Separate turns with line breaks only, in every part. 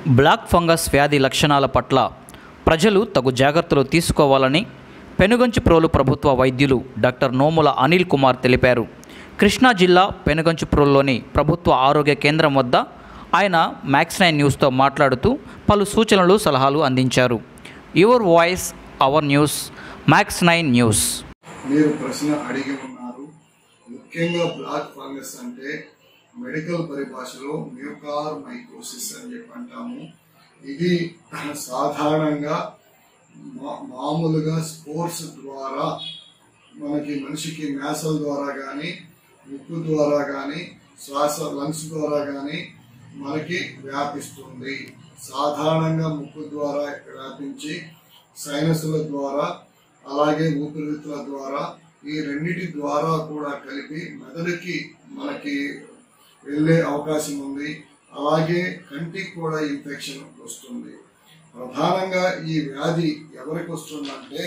black fungus వ్యాధి లక్షణాల పట్ల ప్రజలు తగు జాగ్రత్తలు తీసుకోవాలని పెనుగంచిప్రోలు ప్రభుత్వ వైద్యులు డాక్టర్ నోముల అనిల్ కుమార్ తెలిపారు కృష్ణా జిల్లా పెనుగంచిప్రోలులోని ప్రభుత్వ ఆరోగ్య కేంద్రం వద్ద ఆయన మ్యాక్స్ నైన్ న్యూస్తో మాట్లాడుతూ పలు సూచనలు సలహాలు అందించారు your voice our news max nine news
మీరు ప్రశ్న అడిగి ఉన్నారు ముఖ్యంగా బ్లాక్ ఫంగస్ అంటే మెడికల్ పరిభాషలో మ్యూకార్ మైకోసిస్ అని చెప్పి అంటాము ఇది సాధారణంగా మా- మామూలుగా స్పోర్ట్స్ ద్వారా మనకి మనిషికి మేసల ద్వారా కానీ ముక్కు ద్వారా కానీ శ్వాస లంగ్స్ ద్వారా కానీ మనకి వ్యాపిస్తుంది సాధారణంగా ముక్కు ద్వారా వ్యాపించి సైనస్ల ద్వారా అలాగే ఊపిరితిత్తుల ద్వారా ఈ రెండిటి ద్వారా కూడా కలిపి మెదడుకి మనకి వెళ్ళే అవకాశం ఉంది అలాగే కంటికి కూడా ఇన్ఫెక్షన్ వస్తుంది ప్రధానంగా ఈ వ్యాధి ఎవరికి వస్తుందంటే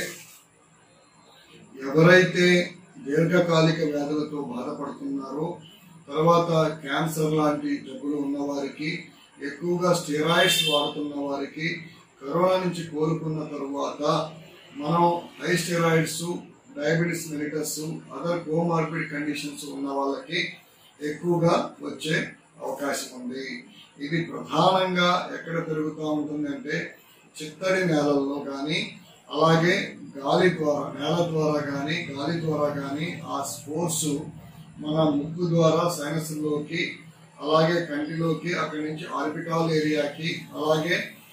ఎవరైతే దీర్ఘకాలిక వ్యాధులతో బాధపడుతున్నారో తర్వాత క్యాన్సర్ లాంటి జబ్బులు ఉన్న వారికి ఎక్కువగా స్టెరాయిడ్స్ వాడుతున్న వారికి కరోనా నుంచి కోలుకున్న తరువాత మనం high steroids diabetes mellitus other comorbid conditions ఉన్న వాళ్ళకి ఎక్కువగా వచ్చే అవకాశం ఉంది ఇది ప్రధానంగా ఎక్కడ పెరుగుతూ ఉంటుందంటే చిత్తడి నేలల్లో కానీ అలాగే గాలి ద్వారా నేల ద్వారా కానీ గాలి ద్వారా కానీ ఆ స్పోర్ట్స్ మన ముక్కు ద్వారా సైనస్లోకి అలాగే కంటిలోకి అక్కడి నుంచి ఆర్బిటాల్ ఏరియాకి అలాగే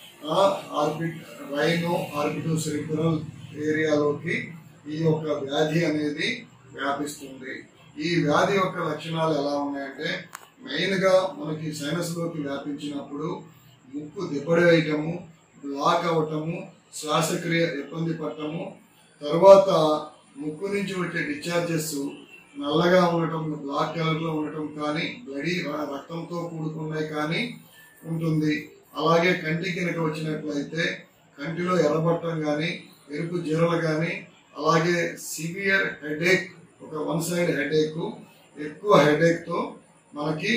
ఆర్బిట్ రైనో ఆర్బిటో సెరిబ్రల్ ఏరియాలోకి ఈ యొక్క వ్యాధి అనేది వ్యాపిస్తుంది ఈ వ్యాధి యొక్క లక్షణాలు ఎలా ఉన్నాయంటే మెయిన్ గా మనకి సైనస్ లోకి వ్యాపించినప్పుడు ముక్కు దిబ్బడేయటము బ్లాక్ అవ్వటము శ్వాసక్రియ ఇబ్బంది పడటము తర్వాత ముక్కు నుంచి వచ్చే డిశ్చార్జెస్ నల్లగా ఉండటం బ్లాక్ కలర్ లో ఉండటం కానీ బ్లడీ రక్తంతో కూడుకున్నాయి కానీ ఉంటుంది అలాగే కంటి కినక వచ్చినట్లయితే కంటిలో ఎర్రబట్టం కానీ ఎరుపు జీరలు కానీ అలాగే సివియర్ హెడేక్ ఒక వన్ సైడ్ హెడేక్ ఎక్కువ హెడేక్ తో మనకి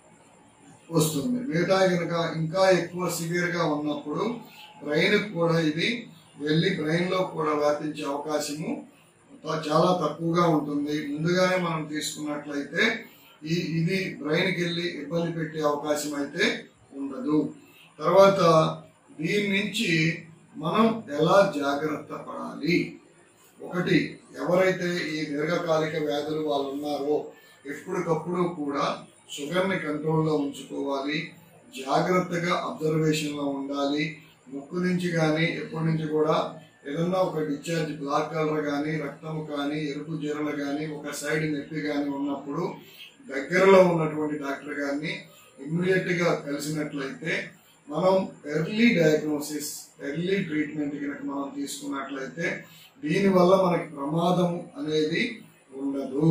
వస్తుంది మిగతా కనుక ఇంకా ఎక్కువ సివియర్ గా ఉన్నప్పుడు బ్రెయిన్ కూడా ఇది వెళ్ళి బ్రెయిన్ లో కూడా వ్యాపించే అవకాశము త- చాలా తక్కువగా ఉంటుంది ముందుగానే మనం తీసుకున్నట్లయితే ఈ ఇది బ్రెయిన్ కి వెళ్ళి ఇబ్బంది పెట్టే అవకాశం అయితే ఉండదు తర్వాత దీని నుంచి మనం ఎలా జాగ్రత్త పడాలి ఒకటి ఎవరైతే ఈ దీర్ఘకాలిక వ్యాధులు వాళ్ళు ఉన్నారో ఎప్పటికప్పుడు కూడా షుగర్ని కంట్రోల్లో ఉంచుకోవాలి జాగ్రత్తగా అబ్జర్వేషన్లో ఉండాలి ముక్కు నుంచి కానీ ఎప్పటి నుంచి కూడా ఏదన్నా ఒక డిశ్చార్జ్ బ్లాక్ కలర్ కానీ రక్తము కానీ ఎరుపు జీరలు కానీ ఒక సైడ్ నొప్పి కానీ ఉన్నప్పుడు దగ్గరలో ఉన్నటువంటి డాక్టర్ గారిని ఇమ్మీడియట్ గా కలిసినట్లయితే మనం ఎర్లీ డయాగ్నోసిస్ ఎర్లీ ట్రీట్మెంట్ కనుక మనం తీసుకున్నట్లయితే దీనివల్ల మనకి ప్రమాదం అనేది ఉండదు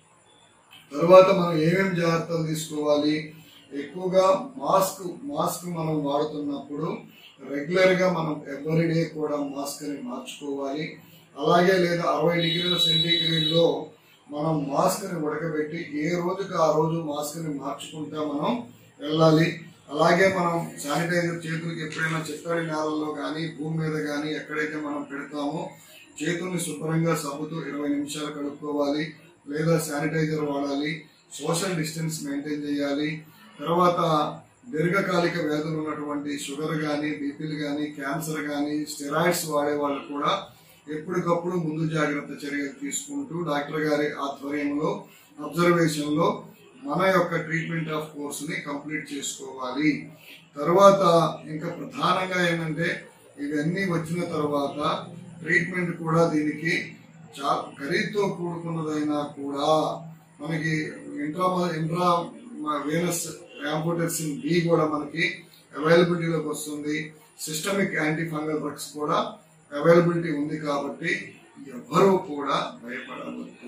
తర్వాత మనం ఏమేమి జాగ్రత్తలు తీసుకోవాలి ఎక్కువగా మాస్క్ మాస్క్ మనం వాడుతున్నప్పుడు రెగ్యులర్ గా మనం ఎవ్రీడే కూడా మాస్క్ ని మార్చుకోవాలి అలాగే లేదా అరవై డిగ్రీల సెంటీగ్రేడ్ లో మనం మాస్క్ ని ఉడకబెట్టి ఏ రోజుకి ఆ రోజు మాస్క్ ని మార్చుకుంటా మనం వెళ్ళాలి అలాగే మనం శానిటైజర్ చేతులకి ఎప్పుడైనా చిత్తడి నేలల్లో కానీ భూమి మీద కానీ ఎక్కడైతే మనం పెడతామో చేతుల్ని శుభ్రంగా సబ్బుతో ఇరవై నిమిషాలు కడుక్కోవాలి లేదా శానిటైజర్ వాడాలి సోషల్ డిస్టెన్స్ మెయింటైన్ చేయాలి తర్వాత దీర్ఘకాలిక వ్యాధులు ఉన్నటువంటి షుగర్ కానీ బీపీలు కానీ క్యాన్సర్ కానీ స్టెరాయిడ్స్ వాడే వాళ్ళు కూడా ఎప్పటికప్పుడు ముందు జాగ్రత్త చర్యలు తీసుకుంటూ డాక్టర్ గారి ఆధ్వర్యంలో అబ్జర్వేషన్ లో మన యొక్క ట్రీట్మెంట్ ఆఫ్ కోర్స్ ని కంప్లీట్ చేసుకోవాలి తర్వాత ఇంకా ప్రధానంగా ఏంటంటే ఇవన్నీ వచ్చిన తర్వాత ట్రీట్మెంట్ కూడా దీనికి చా ఖరీదుతో కూడుకున్నదైనా కూడా మనకి intra intravenous amphotericin B కూడా మనకి అవైలబిలిటీలోకి వస్తుంది సిస్టమిక్ యాంటీ ఫంగల్ డ్రగ్స్ కూడా అవైలబిలిటీ ఉంది కాబట్టి ఎవ్వరూ కూడా భయపడవద్దు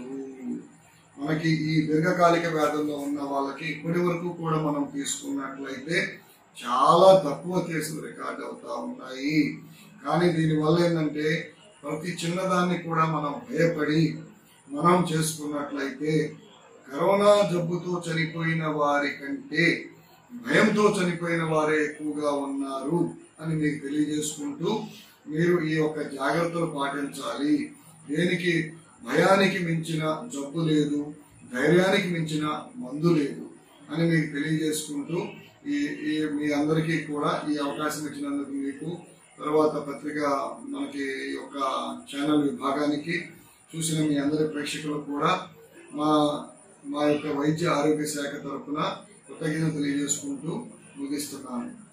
మనకి ఈ దీర్ఘకాలిక వ్యాధుల్లో ఉన్న వాళ్ళకి ఇప్పటి వరకు కూడా మనం తీసుకున్నట్లయితే చాలా తక్కువ కేసులు రికార్డ్ అవుతా ఉన్నాయి కానీ దీనివల్ల ఏంటంటే ప్రతి చిన్నదాన్ని కూడా మనం భయపడి మనం చేసుకున్నట్లయితే కరోనా జబ్బుతో చనిపోయిన వారి కంటే భయంతో చనిపోయిన వారే ఎక్కువగా ఉన్నారు అని మీకు తెలియజేసుకుంటూ మీరు ఈ యొక్క జాగ్రత్తలు పాటించాలి దేనికి భయానికి మించిన జబ్బు లేదు ధైర్యానికి మించిన మందు లేదు అని మీకు తెలియజేసుకుంటూ ఈ ఈ మీ అందరికీ కూడా ఈ అవకాశం ఇచ్చినందుకు మీకు తర్వాత పత్రిక మనకి ఈ యొక్క ఛానల్ విభాగానికి చూసిన మీ అందరి ప్రేక్షకులు కూడా మా మా యొక్క వైద్య ఆరోగ్య శాఖ తరఫున కృతజ్ఞత తెలియజేసుకుంటూ ముగిస్తున్నాను